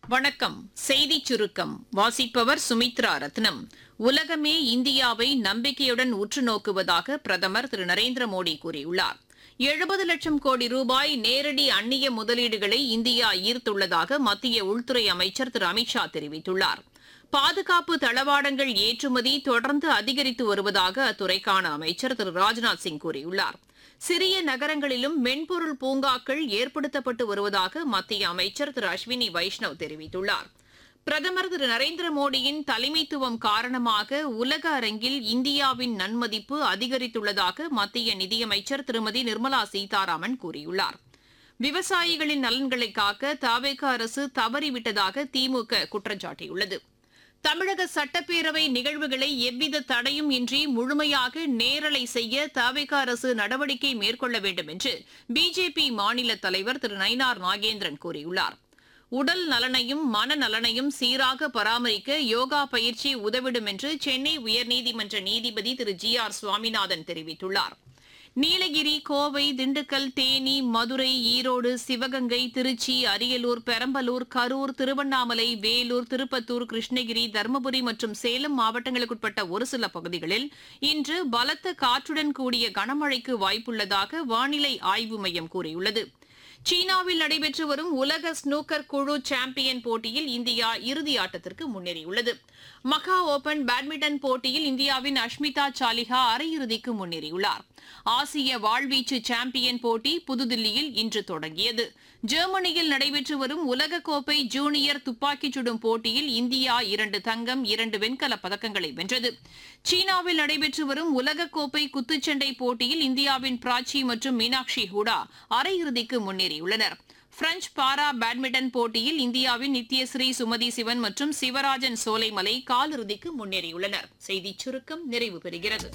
வணக்கம் செய்திச் சுருக்கம் வாசிப்பவர் சுமித்ரா ரத்னம் உலகமே இந்தியாவை நம்பிக்கையுடன் உற்று நோக்குவதாக பிரதமர் திரு நரேந்திர மோடி கூறியுள்ளார் எழுபது லட்சம் கோடி ரூபாய் நேரடி அந்நிய முதலீடுகளை இந்தியா ஈர்த்துள்ளதாக மத்திய உள்துறை அமைச்சர் திரு அமித்ஷா தெரிவித்துள்ளார் பாதுகாப்பு தளவாடங்கள் ஏற்றுமதி தொடர்ந்து அதிகரித்து வருவதாக அத்துறைக்கான அமைச்சர் திரு ராஜ்நாத் சிங் கூறியுள்ளார் சிறிய நகரங்களிலும் மென்பொருள் பூங்காக்கள் ஏற்படுத்தப்பட்டு வருவதாக மத்திய அமைச்சர் திரு அஸ்வினி வைஷ்ணவ் தெரிவித்துள்ளார் பிரதமர் திரு நரேந்திர மோடியின் தலைமைத்துவம் காரணமாக உலக அரங்கில் இந்தியாவின் நன்மதிப்பு அதிகரித்துள்ளதாக மத்திய நிதியமைச்சர் திருமதி நிர்மலா சீதாராமன் கூறியுள்ளார் விவசாயிகளின் நலன்களை காக்க தாவேக அரசு தவறிவிட்டதாக திமுக குற்றம் சாட்டியுள்ளது தமிழக சட்டப்பேரவை நிகழ்வுகளை எவ்வித தடையும் இன்றி முழுமையாக நேரலை செய்ய தவிக அரசு நடவடிக்கை மேற்கொள்ள வேண்டும் என்று பிஜேபி மாநில தலைவர் திரு நயினார் நாகேந்திரன் கூறியுள்ளார் உடல் நலனையும் மனநலனையும் சீராக பராமரிக்க யோகா பயிற்சி உதவிடும் என்று சென்னை உயர்நீதிமன்ற நீதிபதி திரு ஜி ஆர் சுவாமிநாதன் தெரிவித்துள்ளார் நீலகிரி கோவை திண்டுக்கல் தேனி மதுரை ஈரோடு சிவகங்கை திருச்சி அரியலூர் பெரம்பலூர் கரூர் திருவண்ணாமலை வேலூர் திருப்பத்தூர் கிருஷ்ணகிரி தருமபுரி மற்றும் சேலம் மாவட்டங்களுக்குட்பட்ட ஒரு சில பகுதிகளில் இன்று பலத்த காற்றுடன் கூடிய கனமழைக்கு வாய்ப்புள்ளதாக வானிலை ஆய்வு மையம் கூறியுள்ளது சீனாவில் நடைபெற்று வரும் உலக ஸ்னூக்கர் குழு சாம்பியன் போட்டியில் இந்தியா இறுதி ஆட்டத்திற்கு முன்னேறியுள்ளது மகா ஓபன் பேட்மிண்டன் போட்டியில் இந்தியாவின் அஷ்மிதா சாலிஹா அரையிறுதிக்கு முன்னேறியுள்ளார் ஆசிய வாழ்வீச்சு சாம்பியன் போட்டி புதுதில்லியில் இன்று தொடங்கியது ஜெர்மனியில் நடைபெற்று வரும் உலகக்கோப்பை ஜூனியர் துப்பாக்கிச் சுடும் போட்டியில் இந்தியா இரண்டு தங்கம் இரண்டு வெண்கலப் பதக்கங்களை வென்றது சீனாவில் நடைபெற்று வரும் உலகக்கோப்பை குத்துச்சண்டை போட்டியில் இந்தியாவின் பிராச்சி மற்றும் மீனாட்சி ஹூடா அரையிறுதிக்கு முன்னேறியுள்ளனர் பிரெஞ்ச் பாரா பேட்மிண்டன் போட்டியில் இந்தியாவின் நித்யஸ்ரீ சுமதி சிவன் மற்றும் சிவராஜன் சோலைமலை காலிறுதிக்கு முன்னேறியுள்ளனர் செய்திச் சுருக்கம் நிறைவு பெறுகிறது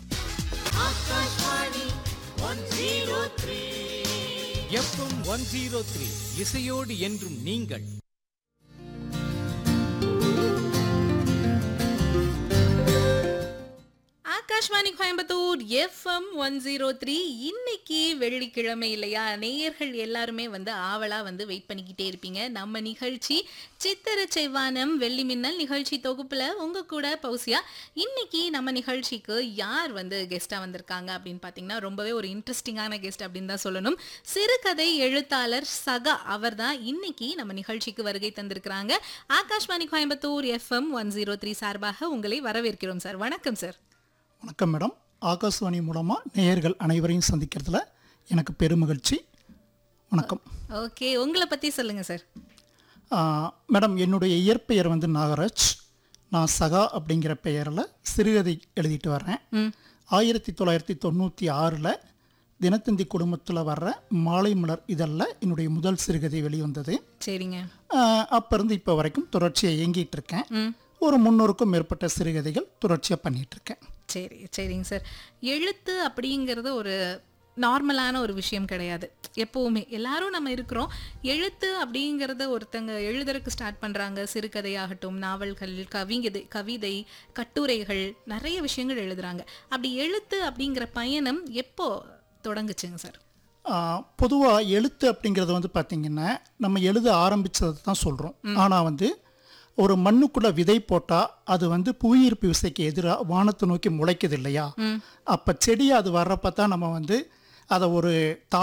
எஃப்எம் ஒன் ஜீரோ த்ரீ இசையோடு என்றும் நீங்கள் Akashvani Coimbatore FM one zero three இன்னைக்கு வெள்ளிக்கிழமை இல்லையா நேயர்கள் எல்லாருமே வந்து ஆவலா வந்து வெயிட் பண்ணிக்கிட்டே இருப்பீங்க நம்ம நிகழ்ச்சி சித்திர செவ்வானம் வெள்ளி மின்னல் நிகழ்ச்சி தொகுப்புல உங்க கூட பௌசியா இன்னைக்கு நம்ம நிகழ்ச்சிக்கு யார் வந்து கெஸ்டா வந்திருக்காங்க அப்படின்னு பாத்தீங்கன்னா ரொம்பவே ஒரு இன்ட்ரெஸ்டிங்கான கெஸ்ட் அப்படின்னு தான் சொல்லணும் சிறுகதை எழுத்தாளர் சகா அவர் தான் இன்னைக்கு நம்ம நிகழ்ச்சிக்கு வருகை தந்திருக்கிறாங்க Akashvani Coimbatore FM one zero three சார்பாக உங்களை வரவேற்கிறோம் சார் வணக்கம் சார் வணக்கம் மேடம் ஆகாஷ்வாணி மூலமாக நேயர்கள் அனைவரையும் சந்திக்கிறதுல எனக்கு பெருமகிழ்ச்சி வணக்கம் ஓகே உங்களை பத்தி சொல்லுங்க சார் ஆ, மேடம் என்னுடைய இயற்பெயர் வந்து நாகராஜ் நான் சகா அப்படிங்கிற பெயரில் சிறுகதை எழுதிட்டு வர்றேன் ஆயிரத்தி தொள்ளாயிரத்தி தொண்ணூற்றி ஆறில் தினத்தந்தி குடும்பத்தில் வர்ற மாலை மலர் இதழில் என்னுடைய முதல் சிறுகதை வெளிவந்தது சரிங்க அப்போ இருந்து இப்போ வரைக்கும் தொடர்ச்சியாக இயங்கிட்டு இருக்கேன் ஒரு முன்னூறுக்கும் மேற்பட்ட சிறுகதைகள் தொடர்ச்சியாக பண்ணிட்டு இருக்கேன் சரி சரிங்க சார் எழுத்து அப்படிங்கிறது ஒரு நார்மலான ஒரு விஷயம் கிடையாது எப்போவுமே எல்லாரும் நம்ம இருக்கிறோம் எழுத்து அப்படிங்கிறத ஒருத்தங்க எழுதுறதுக்கு ஸ்டார்ட் பண்ணுறாங்க சிறுகதையாகட்டும் நாவல்கள் கவிதை கவிதை கட்டுரைகள் நிறைய விஷயங்கள் எழுதுறாங்க அப்படி எழுத்து அப்படிங்கிற பயணம் எப்போ தொடங்குச்சுங்க சார் பொதுவாக எழுத்து அப்படிங்கிறது வந்து பார்த்திங்கன்னா நம்ம எழுத ஆரம்பித்ததை தான் சொல்கிறோம் ஆனால் வந்து ஒரு மண்ணுக்குள்ள விதை போட்டால் அது வந்து புவியீர்ப்பு விசைக்கு எதிராக வானத்தை நோக்கி முளைக்குது இல்லையா அப்போ செடி அது வர்றப்ப தான் நம்ம வந்து அதை ஒரு தா